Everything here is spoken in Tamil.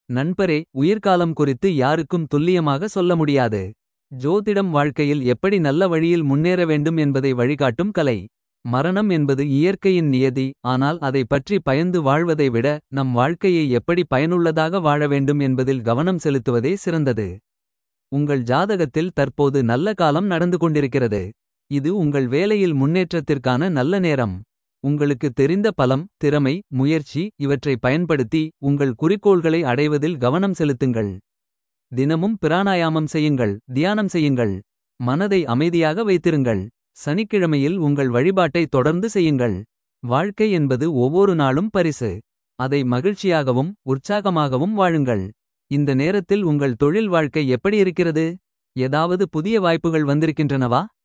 நண்பரே உயிர்காலம் குறித்து யாருக்கும் துல்லியமாக சொல்ல முடியாது. ஜோதிடம் வாழ்க்கையில் எப்படி நல்ல வழியில் முன்னேற வேண்டும் என்பதை வழிகாட்டும் கலை. மரணம் என்பது இயற்கையின் நியதி ஆனால் அதை பற்றி பயந்து வாழ்வதை விட நம் வாழ்க்கையை எப்படி பயனுள்ளதாக வாழ வேண்டும் என்பதில் கவனம் செலுத்துவதே சிறந்தது. உங்கள் ஜாதகத்தில் தற்போது நல்ல காலம் நடந்து கொண்டிருக்கிறது. இது உங்கள் வேலையில் முன்னேற்றத்திற்கான நல்ல நேரம். உங்களுக்கு தெரிந்த பலம் திறமை முயற்சி இவற்றை பயன்படுத்தி உங்கள் குறிக்கோள்களை அடைவதில் கவனம் செலுத்துங்கள். தினமும் பிராணாயாமம் செய்யுங்கள் தியானம் செய்யுங்கள். மனதை அமைதியாக வைத்திருங்கள். சனிக்கிழமையில் உங்கள் வழிபாட்டை தொடர்ந்து செய்யுங்கள். வாழ்க்கை என்பது ஒவ்வொரு நாளும் பரிசு. அதை மகிழ்ச்சியாகவும் உற்சாகமாகவும் வாழுங்கள். இந்த நேரத்தில் உங்கள் தொழில் வாழ்க்கை எப்படி இருக்கிறது. ஏதாவது புதிய வாய்ப்புகள் வந்திருக்கின்றனவா.